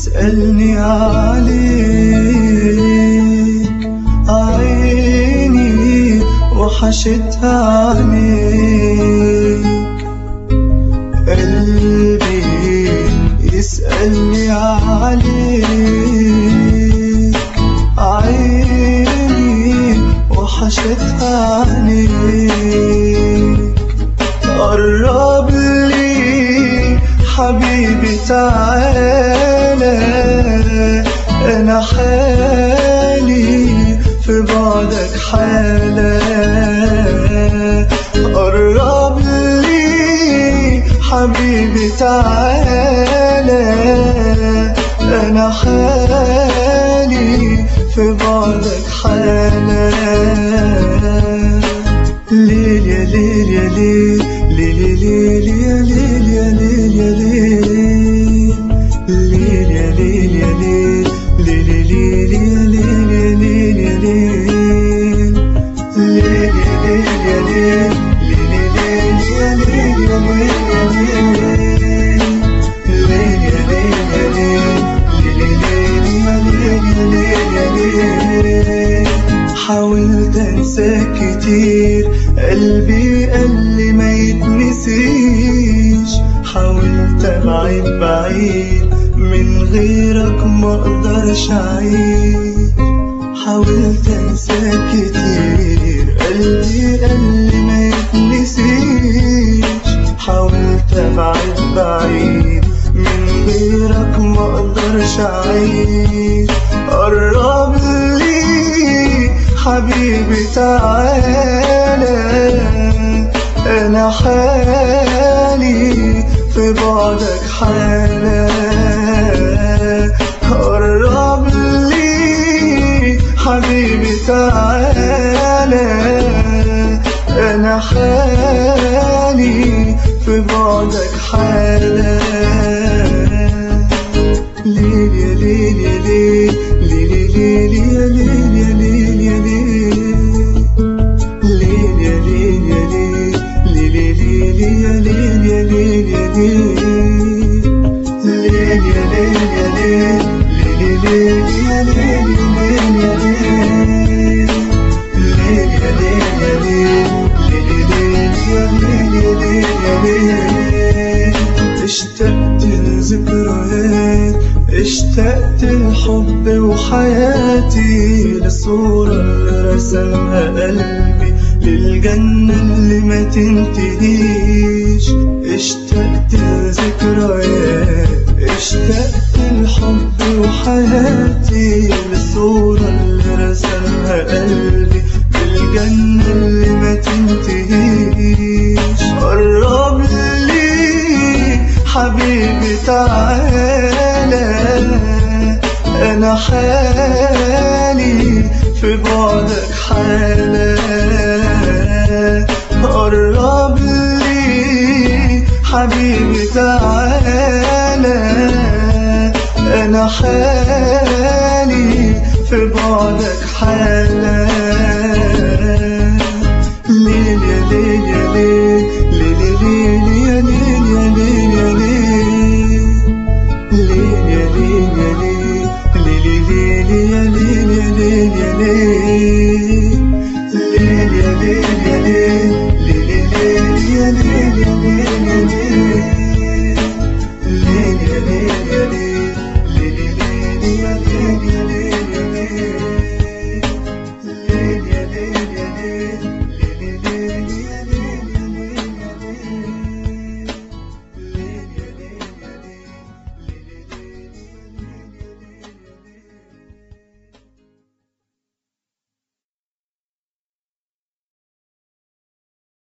يسألني عليك عيني وحشتها عينيك قلبي يسألني عليك عيني وحشتها عينيك قرب لي حبيبي تعالى انا حالي في بعدك حالة قرب لي حبيبي تعالى انا حالي في بعدك حالة ليل يا ليل يا ليل ليل يا ليل يا ليل يا ليل يا ليل ليل يا ليل ليل يا ليل ليل يا ليل يا ليل يا ليل ليل يا ليل يا ليل يا ليل ليل حاولت انساك كتير قلبي قال لي ما يتنسيش حاولت ابعد بعيد من غيرك ما اقدرش اعيش حاولت انساك كتير قلبي قال لي ما يتنسيش حاولت ابعد بعيد من غيرك ما اقدرش اعيش قرب لي حبيبي تعالى انا حالي في بعدك حالة قرب لي حبيبي تعالى انا حالي في بعدك حالة ليل يا ليل يا ليل ليل يا ليل يا ليل يا ليل يا ليل ليل يا ليل يا ليل ليل يا ليل يا ليل يا ليل ليل يا ليل ليل يا ليل يا ليل يا ليل يا ليل يا ليل يا ليل يا ليل يا ليل يا ليل اشتقت لذكريات اشتقت لحب وحياتي للصورة اللي رسمها قلبي للجنة اللي ما تنتهيش اشتقت لذكريات اشتقت لحب وحياتي للصورة اللي رسمها قلبي للجنة اللي ما تنتهيش قرب لي حبيبي تعالى انا حالي في بعدك حالة قرب لي حبيبي تعالى انا حالي في بعدك حالة ليل يا ليل يا ليل ليل يا ليل يا ليل يا ليل يا ليل يا ليل ليل يا ليل يا ليل ليل يا ليل يا ليل ليل يا ليل ليل يا ليل يا ليل يا ليل يا ليل